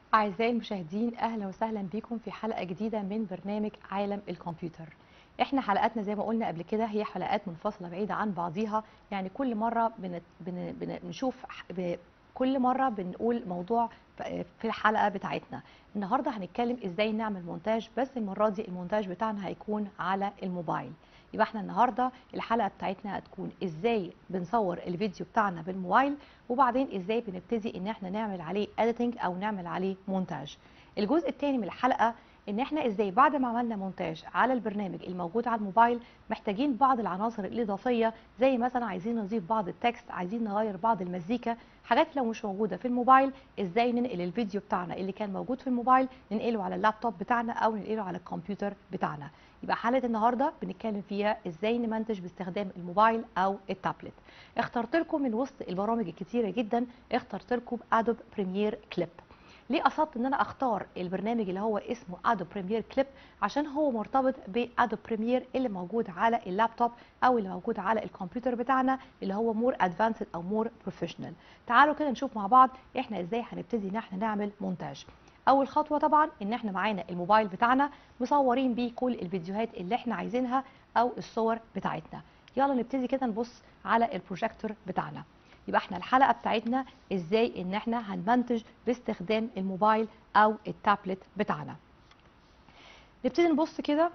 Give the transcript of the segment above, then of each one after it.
أعزائي المشاهدين أهلا وسهلا بكم في حلقة جديدة من برنامج عالم الكمبيوتر احنا حلقاتنا زي ما قلنا قبل كده هي حلقات منفصلة بعيدة عن بعضيها يعني كل مرة بن... بن... بن... بنشوف ب... كل مرة بنقول موضوع في الحلقة بتاعتنا النهاردة هنتكلم ازاي نعمل مونتاج بس المرة دي المونتاج بتاعنا هيكون على الموبايل يبقى احنا النهارده الحلقه بتاعتنا هتكون ازاي بنصور الفيديو بتاعنا بالموبايل وبعدين ازاي بنبتدي ان احنا نعمل عليه اديتنج او نعمل عليه مونتاج الجزء الثاني من الحلقه ان احنا ازاي بعد ما عملنا مونتاج على البرنامج الموجود على الموبايل محتاجين بعض العناصر الاضافيه زي مثلا عايزين نضيف بعض التكست عايزين نغير بعض المزيكا حاجات لو مش موجوده في الموبايل ازاي ننقل الفيديو بتاعنا اللي كان موجود في الموبايل ننقله على اللابتوب بتاعنا او ننقله على الكمبيوتر بتاعنا يبقى حلقه النهارده بنتكلم فيها ازاي نمنتج باستخدام الموبايل او التابلت اخترت لكم من وسط البرامج الكتيره جدا اخترت لكم ادوب بريمير كليب ليه قصدت ان انا اختار البرنامج اللي هو اسمه ادوب بريمير كليب عشان هو مرتبط بادوب بريمير اللي موجود على اللابتوب او اللي موجود على الكمبيوتر بتاعنا اللي هو مور ادفانسد او مور بروفيشنال تعالوا كده نشوف مع بعض احنا ازاي هنبتدي ان احنا نعمل مونتاج اول خطوه طبعا ان احنا معانا الموبايل بتاعنا مصورين بيه كل الفيديوهات اللي احنا عايزينها او الصور بتاعتنا يلا نبتدي كده نبص على البروجيكتور بتاعنا يبقى احنا الحلقه بتاعتنا ازاي ان احنا هنمنتج باستخدام الموبايل او التابلت بتاعنا نبتدي نبص كده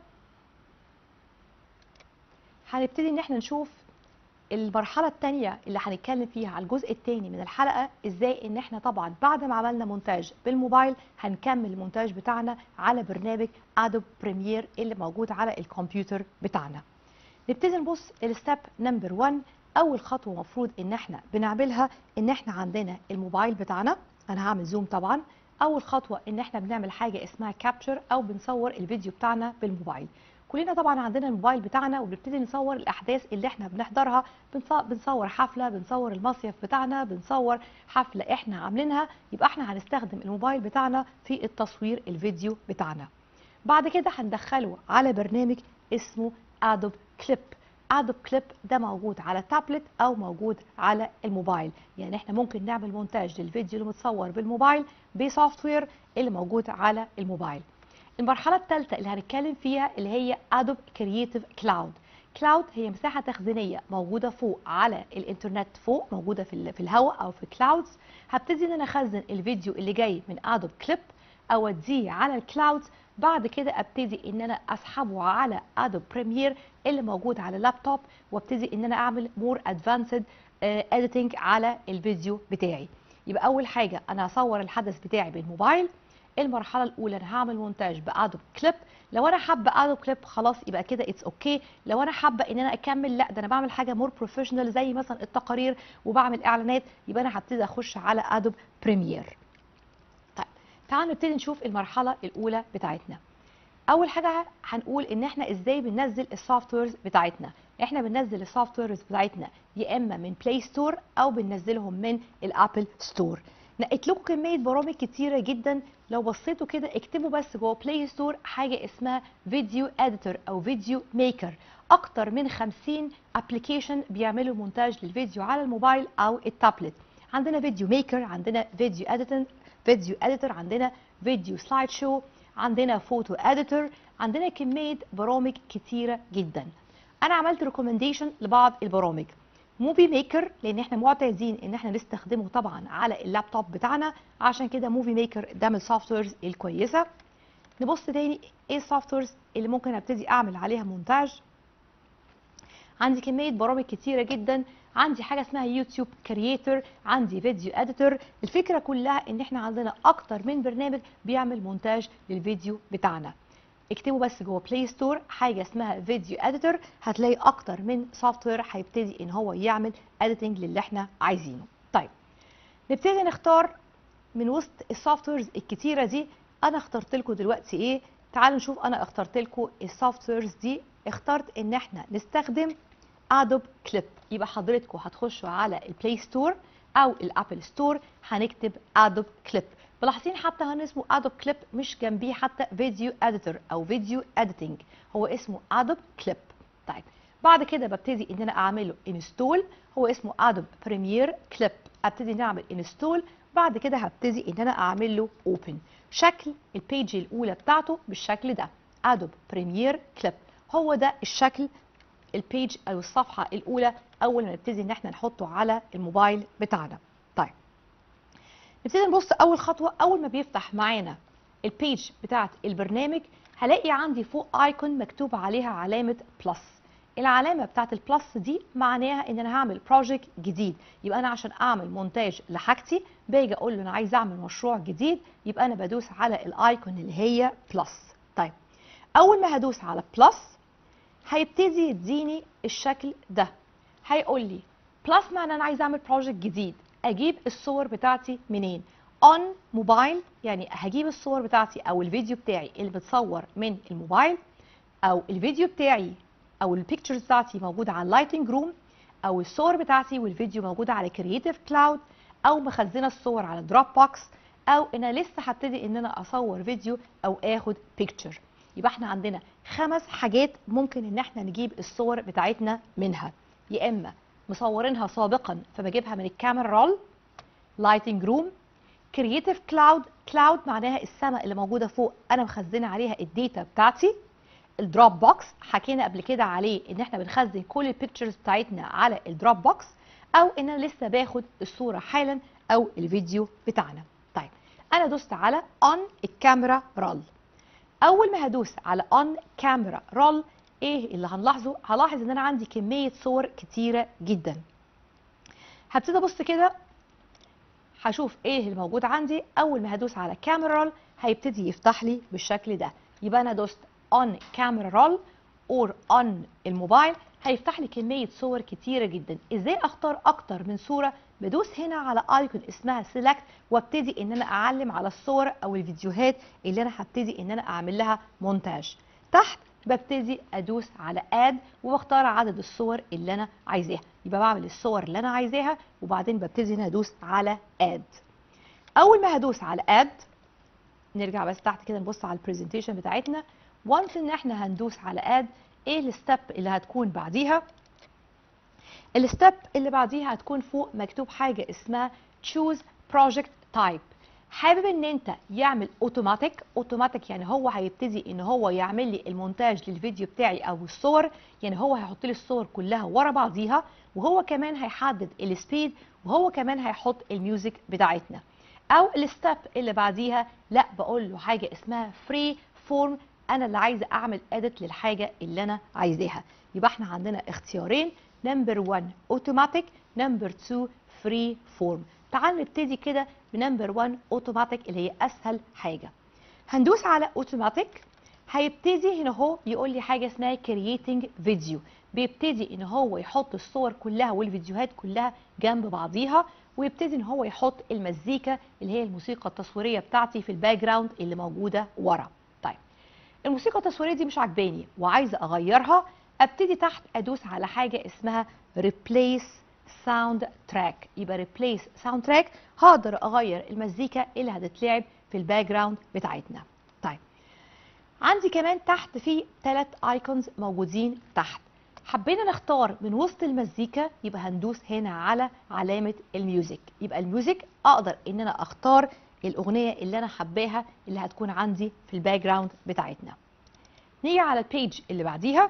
هنبتدي ان احنا نشوف المرحله الثانيه اللي هنتكلم فيها على الجزء الثاني من الحلقه ازاي ان احنا طبعا بعد ما عملنا مونتاج بالموبايل هنكمل المونتاج بتاعنا على برنامج ادوب بريمير اللي موجود على الكمبيوتر بتاعنا نبتدي نبص الستep نمبر 1 اول خطوه المفروض ان احنا بنعملها ان احنا عندنا الموبايل بتاعنا انا هعمل زوم طبعا اول خطوه ان احنا بنعمل حاجه اسمها كابتشر او بنصور الفيديو بتاعنا بالموبايل كلنا طبعا عندنا الموبايل بتاعنا وبنبتدي نصور الاحداث اللي احنا بنحضرها بنصور حفله بنصور المصيف بتاعنا بنصور حفله احنا عاملينها يبقى احنا هنستخدم الموبايل بتاعنا في التصوير الفيديو بتاعنا بعد كده هندخله على برنامج اسمه ادوب كليب ادوب كليب ده موجود على تابلت او موجود على الموبايل يعني احنا ممكن نعمل مونتاج للفيديو اللي متصور بالموبايل بسوفت وير اللي موجود على الموبايل المرحله الثالثه اللي هنتكلم فيها اللي هي ادوب كرييتيف كلاود كلاود هي مساحه تخزينيه موجوده فوق على الانترنت فوق موجوده في في الهواء او في كلاودز هبتدي ان انا اخزن الفيديو اللي جاي من ادوب كليب اوديه على الكلاودز بعد كده ابتدي ان انا اسحبه على ادوب بريمير اللي موجود على اللابتوب وابتدي ان انا اعمل مور ادفانسد اديتنج على الفيديو بتاعي يبقى اول حاجه انا هصور الحدث بتاعي بالموبايل المرحله الاولى انا هعمل مونتاج بادوب كليب لو انا حابه ادوب كليب خلاص يبقى كده اتس اوكي okay. لو انا حابه ان انا اكمل لا ده انا بعمل حاجه مور بروفيشنال زي مثلا التقارير وبعمل اعلانات يبقى انا هبتدي اخش على ادوب بريمير طيب تعالوا نبتدي نشوف المرحله الاولى بتاعتنا اول حاجه هنقول ان احنا ازاي بننزل السوفت ويرز بتاعتنا احنا بننزل السوفت ويرز بتاعتنا يا اما من بلاي ستور او بننزلهم من الابل ستور نقيت لكم كميه برامج كتيره جدا لو بصيتوا كده اكتبوا بس جوه بلاي ستور حاجه اسمها فيديو اديتور او فيديو ميكر اكتر من 50 ابلكيشن بيعملوا مونتاج للفيديو على الموبايل او التابلت عندنا فيديو ميكر عندنا فيديو اديتور فيديو اديتور عندنا فيديو سلايد شو عندنا فوتو اديتور عندنا كميه برامج كتيره جدا انا عملت ريكومنديشن لبعض البرامج موفي ميكر لان احنا معتادين ان احنا نستخدمه طبعا على اللابتوب بتاعنا عشان كده موفي ميكر ده من السوفت ويرز الكويسه نبص تاني ايه السوفت ويرز اللي ممكن ابتدي اعمل عليها مونتاج عندي كميه برامج كتيره جدا عندي حاجه اسمها يوتيوب كرييتور عندي فيديو اديتور الفكره كلها ان احنا عندنا اكتر من برنامج بيعمل مونتاج للفيديو بتاعنا اكتبوا بس جوه بلاي ستور حاجه اسمها فيديو اديتور هتلاقي اكتر من سوفت وير هيبتدي ان هو يعمل اديتنج للي احنا عايزينه طيب نبتدي نختار من وسط السوفت ويرز الكتيره دي انا اخترت لكم دلوقتي ايه تعالوا نشوف انا اخترت لكم السوفت ويرز دي اخترت ان احنا نستخدم ادوب كليب يبقى حضرتكم هتخشوا على البلاي ستور او الابل ستور هنكتب ادوب كليب ملاحظين حتى هنا اسمه ادوب كليب مش جنبيه حتى فيديو اديتور او فيديو اديتنج هو اسمه ادوب كليب طيب بعد كده ببتدي ان انا اعمله انستول هو اسمه ادوب بريمير كليب ابتدي نعمل انستول بعد كده هبتدي ان انا اعمل له اوبن شكل البيج الاولى بتاعته بالشكل ده ادوب بريمير كليب هو ده الشكل البيج او الصفحه الاولى اول ما نبتدي ان احنا نحطه على الموبايل بتاعنا طيب نبتدي نبص اول خطوه اول ما بيفتح معانا البيج بتاعت البرنامج هلاقي عندي فوق ايكون مكتوب عليها علامه بلس العلامه بتاعت البلس دي معناها ان انا هعمل بروجكت جديد يبقى انا عشان اعمل مونتاج لحاجتي باجي اقول له انا عايز اعمل مشروع جديد يبقى انا بدوس على الايكون اللي هي بلس طيب اول ما هدوس على بلس هيبتدي يديني الشكل ده هيقول لي بلس معنى انا عايز اعمل بروجكت جديد اجيب الصور بتاعتي منين اون موبايل يعني هجيب الصور بتاعتي او الفيديو بتاعي اللي متصور من الموبايل او الفيديو بتاعي او البيكتشرز بتاعتي موجوده على اللايتنج روم او الصور بتاعتي والفيديو موجوده على كرييتيف كلاود او مخزنه الصور على دروب بوكس او انا لسه هبتدي ان انا اصور فيديو او اخد بيكتشر يبقى احنا عندنا خمس حاجات ممكن ان احنا نجيب الصور بتاعتنا منها يا اما مصورينها سابقا فبجيبها من الكاميرا رول لايتنج روم كرييتيف كلاود كلاود معناها السماء اللي موجوده فوق انا مخزنه عليها الداتا بتاعتي الدروب بوكس حكينا قبل كده عليه ان احنا بنخزن كل البيكتشرز بتاعتنا على الدروب بوكس او ان انا لسه باخد الصوره حالا او الفيديو بتاعنا طيب انا دوست على اون الكاميرا رول اول ما هدوس على اون كاميرا رول ايه اللي هنلاحظه هلاحظ ان انا عندي كميه صور كتيره جدا هبتدي ابص كده هشوف ايه اللي موجود عندي اول ما هدوس على كاميرا رول هيبتدي يفتح لي بالشكل ده يبقى انا دوست اون كاميرا رول اور اون الموبايل هيفتح لي كميه صور كتيره جدا ازاي اختار اكتر من صوره بدوس هنا على ايكون اسمها سيلكت وابتدي ان انا اعلم على الصور او الفيديوهات اللي انا هبتدي ان انا اعمل لها مونتاج تحت ببتدي ادوس على اد وبختار عدد الصور اللي انا عايزاها يبقى بعمل الصور اللي انا عايزاها وبعدين ببتدي ان ادوس على اد اول ما هدوس على اد نرجع بس تحت كده نبص على البرزنتيشن بتاعتنا وانس ان احنا هندوس على اد ايه الستep اللي هتكون بعديها الستep اللي بعديها هتكون فوق مكتوب حاجه اسمها choose project type حابب ان انت يعمل اوتوماتيك اوتوماتيك يعني هو هيبتدي ان هو يعمل لي المونتاج للفيديو بتاعي او الصور يعني هو هيحط لي الصور كلها ورا بعضيها وهو كمان هيحدد السبيد وهو كمان هيحط الميوزك بتاعتنا او الستep اللي بعديها لا بقول له حاجه اسمها فري فورم انا اللي عايزه اعمل اديت للحاجه اللي انا عايزاها يبقى احنا عندنا اختيارين نمبر 1 اوتوماتيك نمبر 2 فري فورم تعال نبتدي كده بنمبر 1 اوتوماتيك اللي هي اسهل حاجه هندوس على اوتوماتيك هيبتدي هنا هو يقول لي حاجه اسمها كرييتنج فيديو بيبتدي ان هو يحط الصور كلها والفيديوهات كلها جنب بعضيها ويبتدي ان هو يحط المزيكا اللي هي الموسيقى التصويريه بتاعتي في الباك جراوند اللي موجوده ورا طيب الموسيقى التصويريه دي مش عاجباني وعايزه اغيرها ابتدي تحت ادوس على حاجه اسمها replace ساوند تراك يبقى ريبليس ساوند تراك هقدر اغير المزيكا اللي هتتلعب في الباك جراوند بتاعتنا طيب عندي كمان تحت في ثلاث ايكونز موجودين تحت حبينا نختار من وسط المزيكا يبقى هندوس هنا على علامه الميوزك يبقى الميوزك اقدر ان انا اختار الاغنيه اللي انا حباها اللي هتكون عندي في الباك جراوند بتاعتنا نيجي على البيج اللي بعديها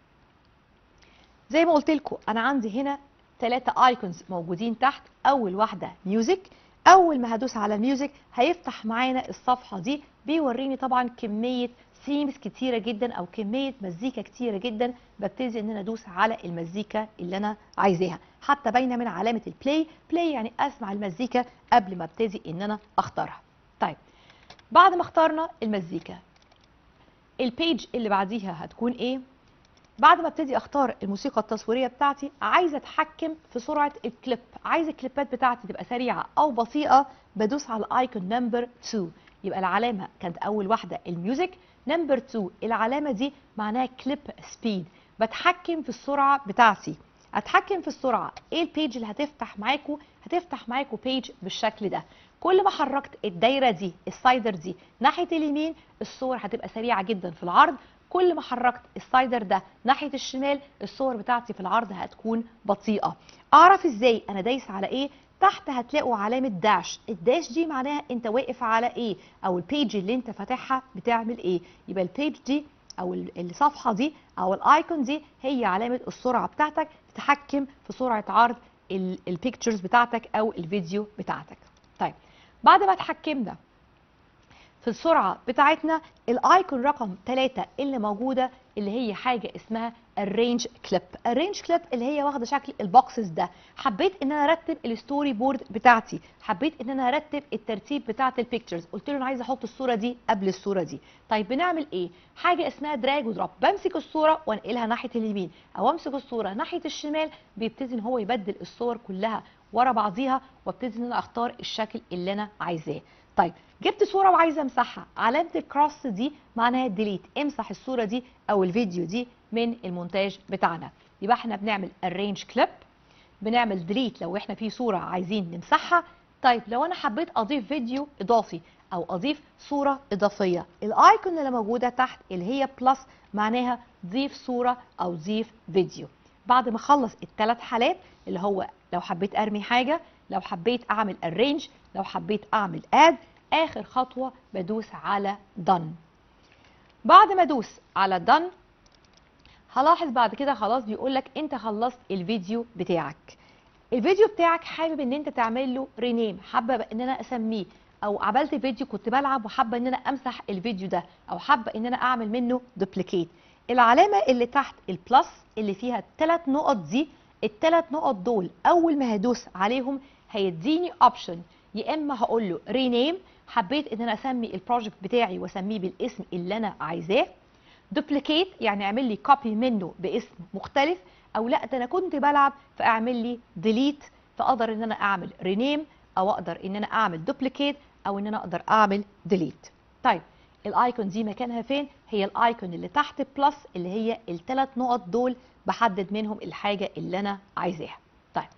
زي ما قلت لكم انا عندي هنا ثلاثة ايكونز موجودين تحت اول واحدة ميوزك اول ما هدوس على ميوزك هيفتح معانا الصفحة دي بيوريني طبعا كمية ثيمز كتيرة جدا او كمية مزيكا كتيرة جدا ببتدي ان انا ادوس على المزيكا اللي انا عايزاها حتى باينة من علامة البلاي بلاي يعني اسمع المزيكا قبل ما ابتدي ان انا اختارها طيب بعد ما اخترنا المزيكا البيج اللي بعديها هتكون ايه بعد ما ابتدي اختار الموسيقى التصويريه بتاعتي عايزه اتحكم في سرعه الكليب عايزه الكليبات بتاعتي تبقى سريعه او بطيئه بدوس على ايكون نمبر 2 يبقى العلامه كانت اول واحده الميوزك نمبر 2 العلامه دي معناها كليب سبيد بتحكم في السرعه بتاعتي اتحكم في السرعه ايه البيج اللي هتفتح معاكم هتفتح معاكم بيج بالشكل ده كل ما حركت الدايره دي السايدر دي ناحيه اليمين الصور هتبقى سريعه جدا في العرض كل ما حركت السايدر ده ناحيه الشمال الصور بتاعتي في العرض هتكون بطيئه اعرف ازاي انا دايس على ايه تحت هتلاقوا علامه داش الداش دي معناها انت واقف على ايه او البيج اللي انت فاتحها بتعمل ايه يبقى البيج دي او ال- الصفحه دي او الايكون دي هي علامه السرعه بتاعتك تتحكم في سرعه عرض البيكتشرز بتاعتك او الفيديو بتاعتك طيب بعد ما اتحكمنا في السرعه بتاعتنا الايكون رقم 3 اللي موجوده اللي هي حاجه اسمها الرينج كليب الرينج كليب اللي هي واخده شكل البوكسز ده حبيت ان انا ارتب الستوري بورد بتاعتي حبيت ان انا ارتب الترتيب بتاعه البيكتشرز قلت له انا عايزه احط الصوره دي قبل الصوره دي طيب بنعمل ايه حاجه اسمها دراج ودروب بمسك الصوره وانقلها ناحيه اليمين او امسك الصوره ناحيه الشمال بيبتدي ان هو يبدل الصور كلها ورا بعضيها وابتدي ان انا اختار الشكل اللي انا عايزاه طيب جبت صوره وعايزه امسحها علامه الكروس دي معناها ديليت امسح الصوره دي او الفيديو دي من المونتاج بتاعنا يبقى احنا بنعمل arrange كليب بنعمل ديليت لو احنا في صوره عايزين نمسحها طيب لو انا حبيت اضيف فيديو اضافي او اضيف صوره اضافيه الايكون اللي موجوده تحت اللي هي بلس معناها ضيف صوره او ضيف فيديو بعد ما اخلص الثلاث حالات اللي هو لو حبيت ارمي حاجه لو حبيت اعمل arrange لو حبيت اعمل add اخر خطوه بدوس على done بعد ما ادوس على done هلاحظ بعد كده خلاص بيقول لك انت خلصت الفيديو بتاعك الفيديو بتاعك حابب ان انت تعمل له رينيم حابه ان انا اسميه او عملت فيديو كنت بلعب وحابه ان انا امسح الفيديو ده او حابه ان انا اعمل منه دوبليكيت العلامه اللي تحت البلس اللي فيها الثلاث نقط دي الثلاث نقط دول اول ما هدوس عليهم هيديني اوبشن يا اما هقول له رينيم حبيت ان انا اسمي البروجكت بتاعي واسميه بالاسم اللي انا عايزاه دوبليكيت يعني اعمل لي كوبي منه باسم مختلف او لا ده انا كنت بلعب فاعمل لي ديليت فاقدر ان انا اعمل رينيم او اقدر ان انا اعمل دوبليكيت او ان انا اقدر اعمل ديليت طيب الايكون دي مكانها فين هي الايكون اللي تحت بلس اللي هي الثلاث نقط دول بحدد منهم الحاجه اللي انا عايزاها طيب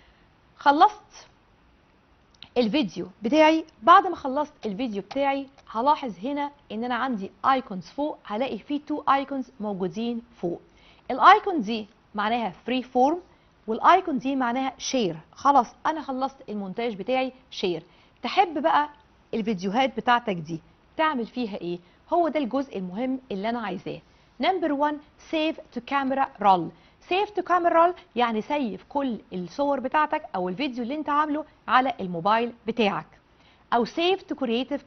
خلصت الفيديو بتاعي بعد ما خلصت الفيديو بتاعي هلاحظ هنا ان انا عندي ايكونز فوق هلاقي في تو ايكونز موجودين فوق الايكون دي معناها فري فورم والايكون دي معناها شير خلاص انا خلصت المونتاج بتاعي شير تحب بقى الفيديوهات بتاعتك دي تعمل فيها ايه هو ده الجزء المهم اللي انا عايزاه نمبر 1 سيف تو كاميرا رول سيف تو كاميرا رول يعني سيف كل الصور بتاعتك او الفيديو اللي انت عامله على الموبايل بتاعك او سيف تو كرييتيف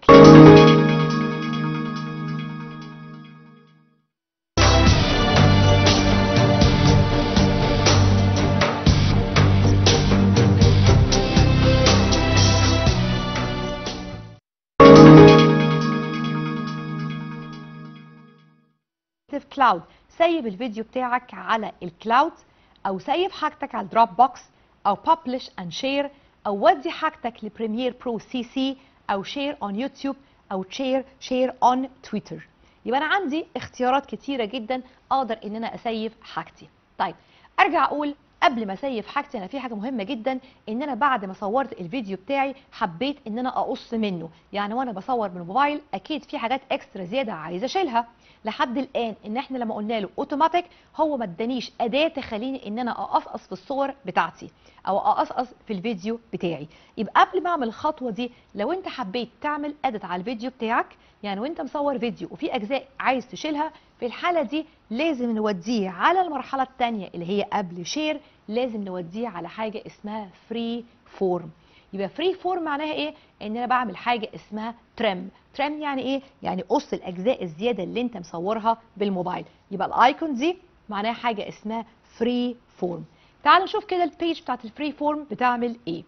كلاود سيب الفيديو بتاعك على الكلاود او سيب حاجتك على الدروب بوكس او ببلش اند شير او ودي حاجتك لبريمير برو سي سي او شير اون يوتيوب او شير شير اون تويتر يبقى انا عندي اختيارات كتيره جدا اقدر ان انا اسيف حاجتي طيب ارجع اقول قبل ما اسيف حاجتي انا في حاجه مهمه جدا ان انا بعد ما صورت الفيديو بتاعي حبيت ان انا اقص منه يعني وانا بصور بالموبايل اكيد في حاجات اكسترا زياده عايزه اشيلها لحد الان ان احنا لما قلنا له اوتوماتيك هو ما ادانيش اداه تخليني ان انا اقصقص في الصور بتاعتي او اقصقص في الفيديو بتاعي يبقى قبل ما اعمل الخطوه دي لو انت حبيت تعمل اديت على الفيديو بتاعك يعني وانت مصور فيديو وفي اجزاء عايز تشيلها في الحاله دي لازم نوديه على المرحله الثانيه اللي هي قبل شير لازم نوديه على حاجه اسمها فري فورم يبقى فري فورم معناها ايه ان انا بعمل حاجه اسمها ترم ترم يعني ايه يعني قص الاجزاء الزياده اللي انت مصورها بالموبايل يبقى الايكون دي معناها حاجه اسمها فري فورم تعال نشوف كده البيج بتاعت الفري فورم بتعمل ايه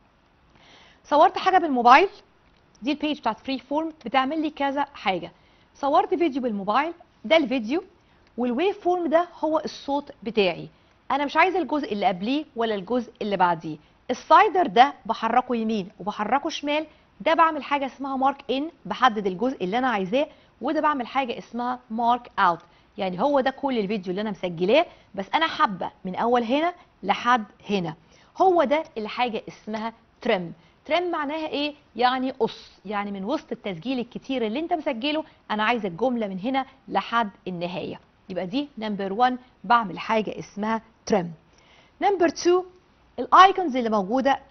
صورت حاجه بالموبايل دي البيج بتاعت فري فورم بتعمل لي كذا حاجه صورت فيديو بالموبايل ده الفيديو والويف فورم ده هو الصوت بتاعي انا مش عايزه الجزء اللي قبليه ولا الجزء اللي بعديه السلايدر ده بحركه يمين وبحركه شمال ده بعمل حاجه اسمها مارك ان بحدد الجزء اللي انا عايزاه وده بعمل حاجه اسمها مارك اوت يعني هو ده كل الفيديو اللي انا مسجلاه بس انا حابه من اول هنا لحد هنا هو ده اللي حاجه اسمها ترم ترم معناها ايه يعني قص يعني من وسط التسجيل الكتير اللي انت مسجله انا عايزه الجمله من هنا لحد النهايه يبقى دي نمبر 1 بعمل حاجه اسمها ترم نمبر 2 الايكونز اللي موجوده تحت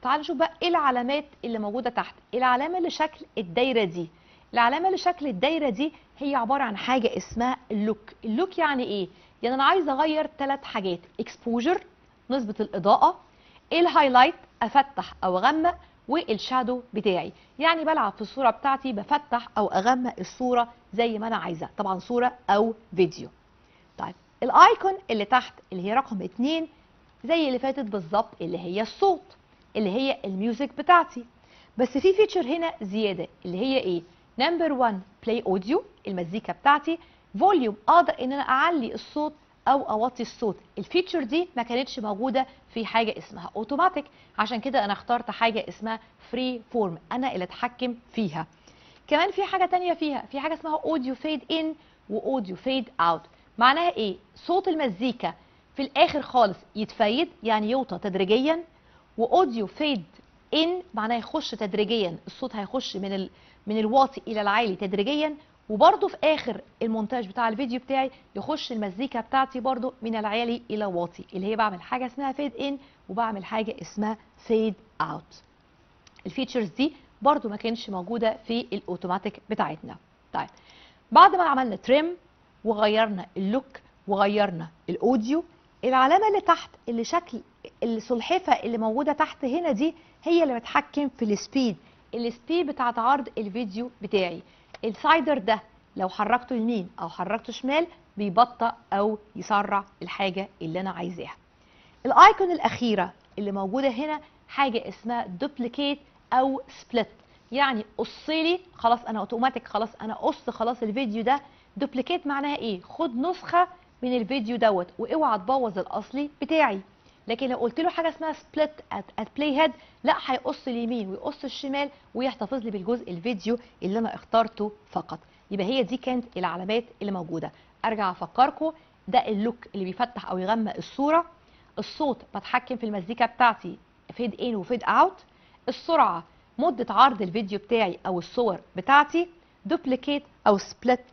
تعالوا نشوف بقى ايه العلامات اللي موجوده تحت العلامه اللي شكل الدايره دي العلامه اللي شكل الدايره دي هي عباره عن حاجه اسمها اللوك اللوك يعني ايه يعني انا عايزه اغير ثلاث حاجات اكسبوجر نسبه الاضاءه الهايلايت افتح او اغمق والشادو بتاعي يعني بلعب في الصوره بتاعتي بفتح او اغمق الصوره زي ما انا عايزه طبعا صوره او فيديو طيب الايكون اللي تحت اللي هي رقم اتنين زي اللي فاتت بالظبط اللي هي الصوت اللي هي الميوزك بتاعتي بس في فيتشر هنا زياده اللي هي ايه نمبر 1 بلاي اوديو المزيكا بتاعتي فوليوم اقدر ان انا اعلي الصوت او اوطي الصوت الفيتشر دي ما كانتش موجوده في حاجه اسمها اوتوماتيك عشان كده انا اخترت حاجه اسمها فري فورم انا اللي اتحكم فيها كمان في حاجه تانية فيها في حاجه اسمها اوديو فيد ان واوديو فيد اوت معناها ايه صوت المزيكا في الاخر خالص يتفيد يعني يوطى تدريجيا واوديو فيد ان معناه يخش تدريجيا الصوت هيخش من ال... من الواطي الى العالي تدريجيا وبرده في اخر المونتاج بتاع الفيديو بتاعي يخش المزيكا بتاعتي برده من العالي الى الواطي اللي هي بعمل حاجه اسمها فيد ان وبعمل حاجه اسمها فيد اوت الفيتشرز دي برده ما كانش موجوده في الاوتوماتيك بتاعتنا طيب بعد ما عملنا تريم وغيرنا اللوك وغيرنا الاوديو العلامه اللي تحت اللي شكل السلحفه اللي موجوده تحت هنا دي هي اللي بتحكم في السبيد السبيد بتاعت عرض الفيديو بتاعي السايدر ده لو حركته يمين او حركته شمال بيبطأ او يسرع الحاجه اللي انا عايزاها الايكون الاخيره اللي موجوده هنا حاجه اسمها دوبليكيت او سبليت يعني قصلي خلاص انا اوتوماتيك خلاص انا قص خلاص الفيديو ده دوبليكيت معناها ايه خد نسخه من الفيديو دوت واوعى تبوظ الاصلي بتاعي لكن لو قلت له حاجه اسمها سبليت ات بلاي هيد لا هيقص اليمين ويقص الشمال ويحتفظ لي بالجزء الفيديو اللي انا اخترته فقط يبقى هي دي كانت العلامات اللي موجوده ارجع افكركم ده اللوك اللي بيفتح او يغمق الصوره الصوت بتحكم في المزيكا بتاعتي فيد ان وفيد اوت السرعه مده عرض الفيديو بتاعي او الصور بتاعتي دوبليكيت او سبليت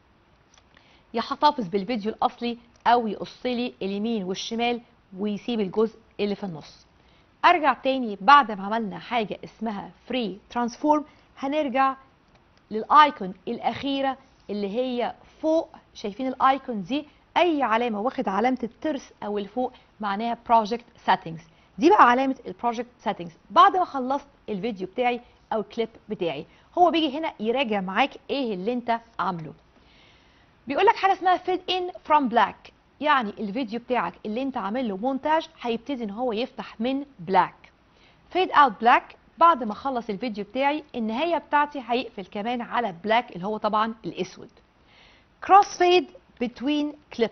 يحتفظ بالفيديو الاصلي او يقص لي اليمين والشمال ويسيب الجزء اللي في النص ارجع تاني بعد ما عملنا حاجه اسمها فري ترانسفورم هنرجع للايكون الاخيره اللي هي فوق شايفين الايكون دي اي علامه واخد علامه الترس او الفوق معناها بروجكت سيتنجز دي بقى علامه البروجكت سيتنجز بعد ما خلصت الفيديو بتاعي او الكليب بتاعي هو بيجي هنا يراجع معاك ايه اللي انت عامله بيقول لك حاجه اسمها فيد ان فروم بلاك يعني الفيديو بتاعك اللي انت عامل له مونتاج هيبتدي ان هو يفتح من بلاك فيد اوت بلاك بعد ما اخلص الفيديو بتاعي النهايه بتاعتي هيقفل كمان على بلاك اللي هو طبعا الاسود كروس فيد بتوين كليب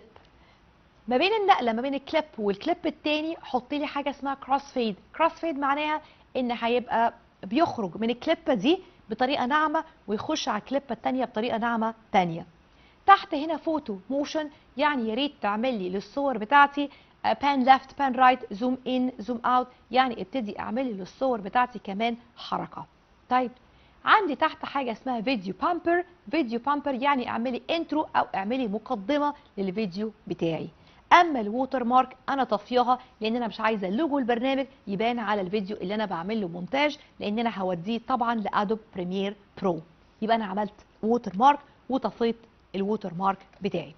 ما بين النقله ما بين الكليب والكليب التاني حط لي حاجه اسمها كروس فيد كروس فيد معناها ان هيبقى بيخرج من الكليبه دي بطريقه ناعمه ويخش على الكليبه التانيه بطريقه ناعمه تانيه تحت هنا فوتو موشن يعني يا ريت تعمل لي للصور بتاعتي بان ليفت بان رايت زوم ان زوم اوت يعني ابتدي اعمل لي للصور بتاعتي كمان حركه طيب عندي تحت حاجه اسمها فيديو بامبر فيديو بامبر يعني اعملي انترو او اعملي مقدمه للفيديو بتاعي اما الووتر مارك انا طفياها لان انا مش عايزه لوجو البرنامج يبان على الفيديو اللي انا بعمل له مونتاج لان انا هوديه طبعا لادوب بريمير برو يبقى انا عملت ووتر مارك وطفيت الووتر مارك بتاعي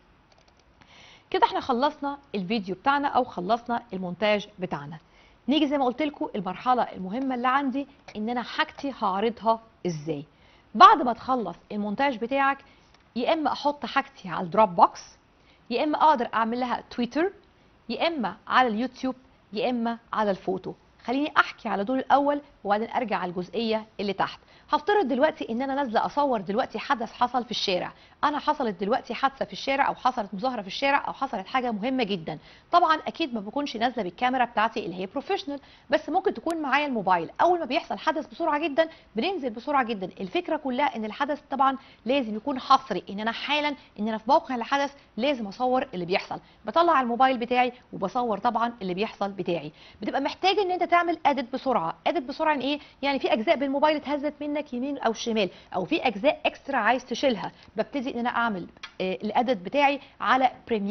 كده احنا خلصنا الفيديو بتاعنا او خلصنا المونتاج بتاعنا نيجي زي ما قلت لكم المرحله المهمه اللي عندي ان انا حاجتي هعرضها ازاي بعد ما تخلص المونتاج بتاعك يا اما احط حاجتي على الدروب بوكس يا اما اقدر اعمل لها تويتر يا اما على اليوتيوب يا اما على الفوتو خليني احكي على دول الاول وبعدين ارجع على الجزئيه اللي تحت هفترض دلوقتي ان انا نازله اصور دلوقتي حدث حصل في الشارع انا حصلت دلوقتي حادثه في الشارع او حصلت مظاهره في الشارع او حصلت حاجه مهمه جدا طبعا اكيد ما بكونش نازله بالكاميرا بتاعتي اللي هي بروفيشنال بس ممكن تكون معايا الموبايل اول ما بيحصل حدث بسرعه جدا بننزل بسرعه جدا الفكره كلها ان الحدث طبعا لازم يكون حصري ان انا حالا ان انا في موقع الحدث لازم اصور اللي بيحصل بطلع الموبايل بتاعي وبصور طبعا اللي بيحصل بتاعي بتبقى محتاج ان انت تعمل اديت بسرعه اديت بسرعه يعني ايه يعني في اجزاء بالموبايل اتهزت منك يمين او شمال او في اجزاء اكسترا عايز تشيلها ببتدي ان انا اعمل الاديت بتاعي على بريمير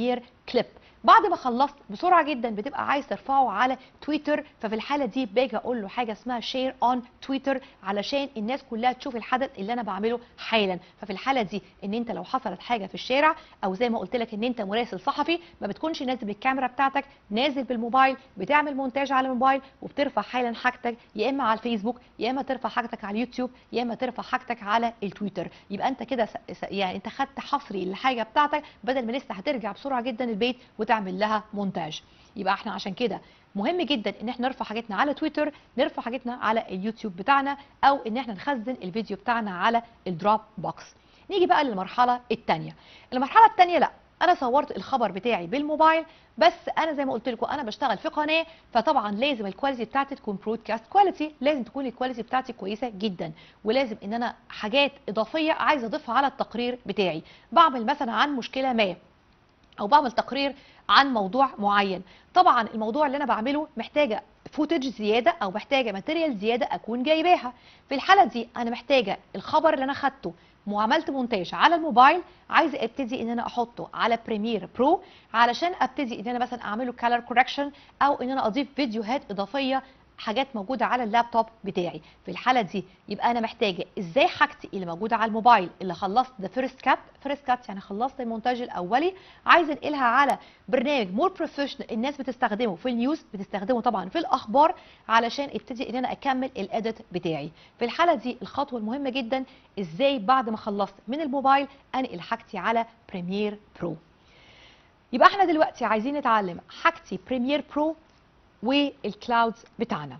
كليب بعد ما خلصت بسرعه جدا بتبقى عايز ترفعه على تويتر ففي الحاله دي باجي اقول له حاجه اسمها شير اون تويتر علشان الناس كلها تشوف الحدث اللي انا بعمله حالا ففي الحاله دي ان انت لو حصلت حاجه في الشارع او زي ما قلت لك ان انت مراسل صحفي ما بتكونش نازل بالكاميرا بتاعتك نازل بالموبايل بتعمل مونتاج على الموبايل وبترفع حالا حاجتك يا اما على الفيسبوك يا اما ترفع حاجتك على اليوتيوب يا اما ترفع حاجتك على التويتر يبقى انت كده س- س- يعني انت خدت حصري للحاجه بتاعتك بدل ما لسه هترجع بسرعه جدا البيت وتعمل لها مونتاج يبقى احنا عشان كده مهم جدا ان احنا نرفع حاجتنا على تويتر نرفع حاجتنا على اليوتيوب بتاعنا او ان احنا نخزن الفيديو بتاعنا على الدروب بوكس نيجي بقى للمرحله الثانيه المرحله الثانيه لا انا صورت الخبر بتاعي بالموبايل بس انا زي ما قلت لكم انا بشتغل في قناه فطبعا لازم الكواليتي بتاعتي تكون برودكاست كواليتي لازم تكون الكواليتي بتاعتي كويسه جدا ولازم ان انا حاجات اضافيه عايزه اضيفها على التقرير بتاعي بعمل مثلا عن مشكله ما او بعمل تقرير عن موضوع معين طبعا الموضوع اللي انا بعمله محتاجه فوتج زياده او محتاجه ماتيريال زياده اكون جايباها في الحاله دي انا محتاجه الخبر اللي انا خدته وعملت مونتاج على الموبايل عايزه ابتدي ان انا احطه على بريمير برو علشان ابتدي ان انا مثلا اعمله كالر كوركشن او ان انا اضيف فيديوهات اضافيه حاجات موجوده على اللابتوب بتاعي في الحاله دي يبقى انا محتاجه ازاي حاجتي اللي موجوده على الموبايل اللي خلصت ذا فيرست كات فيرست كات يعني خلصت المونتاج الاولي عايزه انقلها على برنامج مور بروفيشنال الناس بتستخدمه في النيوز بتستخدمه طبعا في الاخبار علشان ابتدي ان انا اكمل الاديت بتاعي في الحاله دي الخطوه المهمه جدا ازاي بعد ما خلصت من الموبايل انقل حاجتي على بريمير برو يبقى احنا دلوقتي عايزين نتعلم حاجتي بريمير برو والكلاودز بتاعنا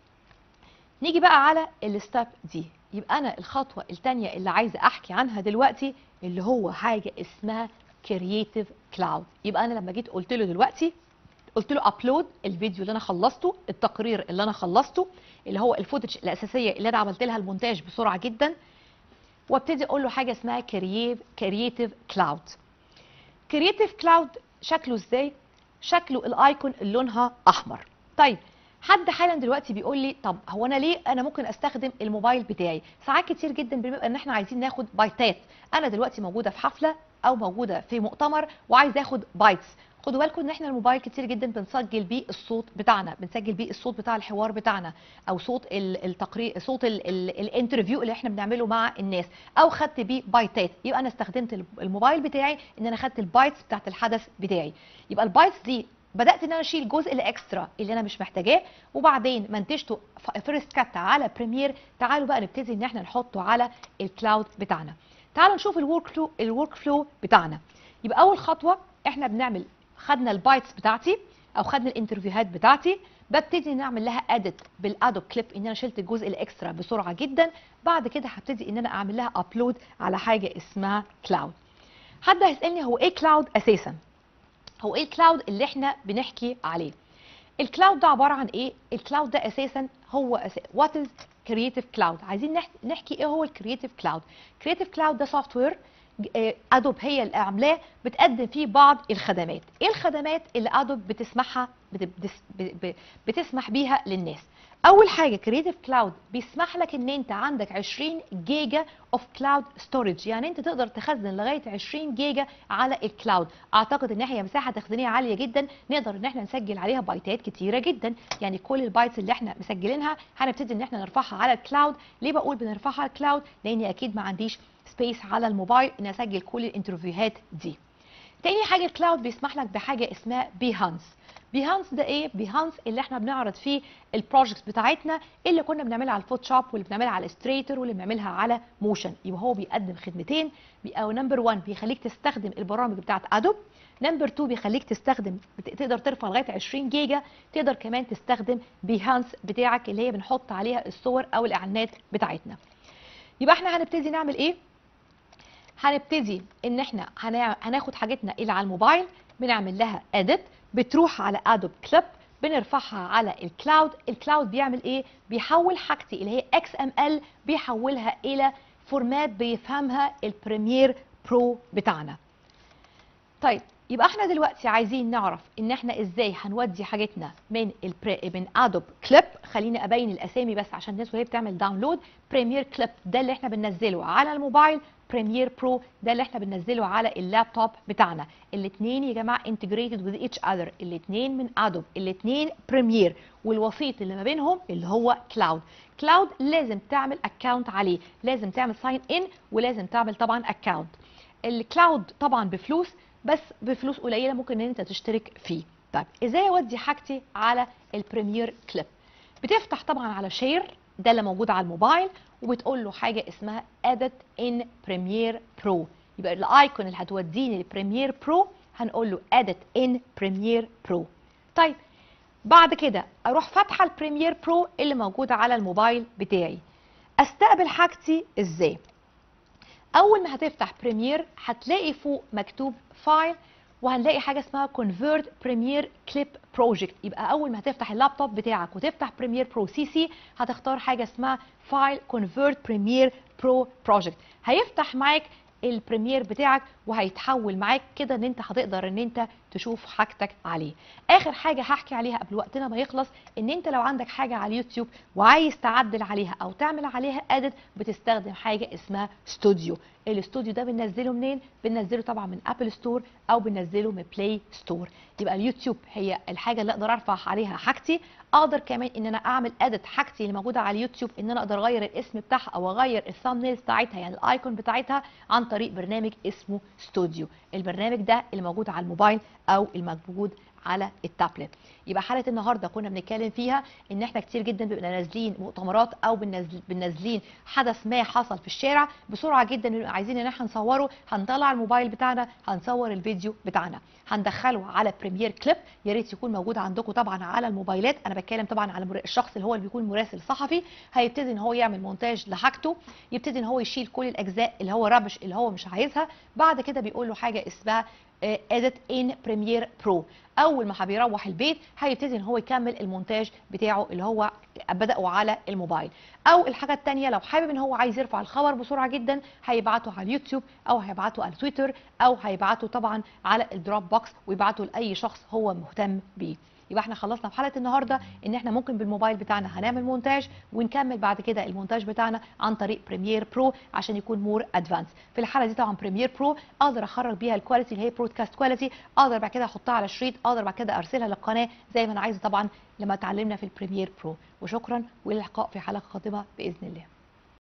نيجي بقى على الستاب دي يبقى انا الخطوه الثانيه اللي عايزه احكي عنها دلوقتي اللي هو حاجه اسمها كرييتيف كلاود يبقى انا لما جيت قلت له دلوقتي قلت له ابلود الفيديو اللي انا خلصته التقرير اللي انا خلصته اللي هو الفوتج الاساسيه اللي انا عملت لها المونتاج بسرعه جدا وابتدي اقول له حاجه اسمها كرييتيف كلاود كرييتيف كلاود شكله ازاي شكله الايكون اللي لونها احمر طيب حد حالا دلوقتي بيقول لي طب هو انا ليه انا ممكن استخدم الموبايل بتاعي ساعات كتير جدا بنبقى ان احنا عايزين ناخد بايتات انا دلوقتي موجوده في حفله او موجوده في مؤتمر وعايز اخد بايتس خدوا بالكم ان احنا الموبايل كتير جدا بنسجل بيه الصوت بتاعنا بنسجل بيه الصوت بتاع الحوار بتاعنا او صوت ال- التقرير صوت ال- ال- الانترفيو اللي احنا بنعمله مع الناس او خدت بيه بايتات يبقى انا استخدمت الموبايل بتاعي ان انا خدت البايتس بتاعت الحدث بتاعي يبقى البايتس دي بدات ان انا اشيل الجزء الاكسترا اللي انا مش محتاجاه وبعدين منتجته فيرست كات على بريمير تعالوا بقى نبتدي ان احنا نحطه على الكلاود بتاعنا تعالوا نشوف الورك فلو الورك فلو بتاعنا يبقى اول خطوه احنا بنعمل خدنا البايتس بتاعتي او خدنا الانترفيوهات بتاعتي ببتدي نعمل لها اديت بالادوب كليب ان انا شلت الجزء الاكسترا بسرعه جدا بعد كده هبتدي ان انا اعمل لها ابلود على حاجه اسمها كلاود حد هيسالني هو ايه كلاود اساسا هو ايه الكلاود اللي احنا بنحكي عليه الكلاود ده عباره عن ايه الكلاود ده اساسا هو وات از كرييتيف كلاود عايزين نح- نحكي ايه هو الكرييتيف كلاود كرييتيف كلاود ده سوفت وير ادوب هي اللي عاملاه بتقدم فيه بعض الخدمات ايه الخدمات اللي ادوب بتسمحها بت- بتس- ب- ب- بتسمح بيها للناس اول حاجه كرييتيف كلاود بيسمح لك ان انت عندك 20 جيجا اوف كلاود ستورج يعني انت تقدر تخزن لغايه 20 جيجا على الكلاود اعتقد ان هي مساحه تخزينيه عاليه جدا نقدر ان احنا نسجل عليها بايتات كتيره جدا يعني كل البايتس اللي احنا مسجلينها هنبتدي ان احنا نرفعها على الكلاود ليه بقول بنرفعها على الكلاود لاني اكيد ما عنديش سبيس على الموبايل ان اسجل كل الانترفيوهات دي تاني حاجه الكلاود بيسمح لك بحاجه اسمها بيهانس بيهانس ده ايه بيهانس اللي احنا بنعرض فيه البروجكتس بتاعتنا اللي كنا بنعملها على الفوتوشوب واللي بنعملها على ستريتور واللي بنعملها على موشن يبقى هو بيقدم خدمتين بي- او نمبر 1 بيخليك تستخدم البرامج بتاعت ادوب نمبر 2 بيخليك تستخدم بت- تقدر ترفع لغايه 20 جيجا تقدر كمان تستخدم بيهانس بتاعك اللي هي بنحط عليها الصور او الاعلانات بتاعتنا يبقى احنا هنبتدي نعمل ايه هنبتدي ان احنا هنا- هناخد حاجتنا اللي على الموبايل بنعمل لها اديت بتروح على ادوب كليب بنرفعها على الكلاود الكلاود بيعمل ايه بيحول حاجتي اللي هي اكس ام ال بيحولها الى فورمات بيفهمها البريمير برو بتاعنا طيب يبقى احنا دلوقتي عايزين نعرف ان احنا ازاي هنودي حاجتنا من البري من ادوب كليب خليني ابين الاسامي بس عشان الناس وهي بتعمل داونلود بريمير كليب ده اللي احنا بننزله على الموبايل بريمير برو ده اللي احنا بننزله على اللابتوب بتاعنا الاثنين يا جماعه انتجريتد وذ ايتش اذر الاثنين من ادوب الاثنين بريمير والوسيط اللي ما بينهم اللي هو كلاود كلاود لازم تعمل اكونت عليه لازم تعمل ساين ان ولازم تعمل طبعا اكونت الكلاود طبعا بفلوس بس بفلوس قليله ممكن ان انت تشترك فيه طيب ازاي اودي حاجتي على البريمير كليب بتفتح طبعا على شير ده اللي موجود على الموبايل وبتقول له حاجه اسمها edit in premiere pro يبقى الايكون اللي هتوديني لبريمير برو هنقول له edit in premiere pro طيب بعد كده اروح فاتحه البريمير برو اللي موجوده على الموبايل بتاعي استقبل حاجتي ازاي اول ما هتفتح بريمير هتلاقي فوق مكتوب فايل وهنلاقي حاجه اسمها convert premier clip project يبقى اول ما هتفتح اللابتوب بتاعك وتفتح بريمير برو سي سي هتختار حاجه اسمها فايل convert premier pro project هيفتح معاك البريمير بتاعك وهيتحول معاك كده ان انت هتقدر ان انت تشوف حاجتك عليه اخر حاجه هحكي عليها قبل وقتنا ما يخلص ان انت لو عندك حاجه على اليوتيوب وعايز تعدل عليها او تعمل عليها اديت بتستخدم حاجه اسمها ستوديو الاستوديو ده بننزله منين بننزله طبعا من ابل ستور او بننزله من بلاي ستور يبقى اليوتيوب هي الحاجه اللي اقدر ارفع عليها حاجتي اقدر كمان ان انا اعمل اديت حاجتي اللي موجوده على اليوتيوب ان انا اقدر اغير الاسم بتاعها او اغير الثامبنيلز بتاعتها يعني الايكون بتاعتها عن طريق برنامج اسمه ستوديو البرنامج ده اللي موجود على الموبايل او الموجود على التابلت يبقى حلقه النهارده كنا بنتكلم فيها ان احنا كتير جدا بنبقى نازلين مؤتمرات او بننزل بننزلين حدث ما حصل في الشارع بسرعه جدا بنبقى عايزين ان احنا نصوره هنطلع الموبايل بتاعنا هنصور الفيديو بتاعنا هندخله على بريمير كليب يا ريت يكون موجود عندكم طبعا على الموبايلات انا بتكلم طبعا على المر- الشخص اللي هو اللي بيكون مراسل صحفي هيبتدي ان هو يعمل مونتاج لحاجته يبتدي ان هو يشيل كل الاجزاء اللي هو ربش اللي هو مش عايزها بعد كده بيقول له حاجه اسمها اديت ان بريمير برو اول ما بيروح البيت هيبتدي ان هو يكمل المونتاج بتاعه اللي هو بدأه على الموبايل او الحاجه الثانيه لو حابب ان هو عايز يرفع الخبر بسرعه جدا هيبعته على اليوتيوب او هيبعته على تويتر او هيبعته طبعا على الدروب بوكس ويبعته لاي شخص هو مهتم بيه يبقى احنا خلصنا في حلقه النهارده ان احنا ممكن بالموبايل بتاعنا هنعمل مونتاج ونكمل بعد كده المونتاج بتاعنا عن طريق بريمير برو عشان يكون مور ادفانس في الحاله دي طبعا بريمير برو اقدر اخرج بيها الكواليتي اللي هي برودكاست كواليتي اقدر بعد كده احطها على شريط اقدر بعد كده ارسلها للقناه زي ما انا عايزه طبعا لما اتعلمنا في البريمير برو وشكرا والى اللقاء في حلقه قادمه باذن الله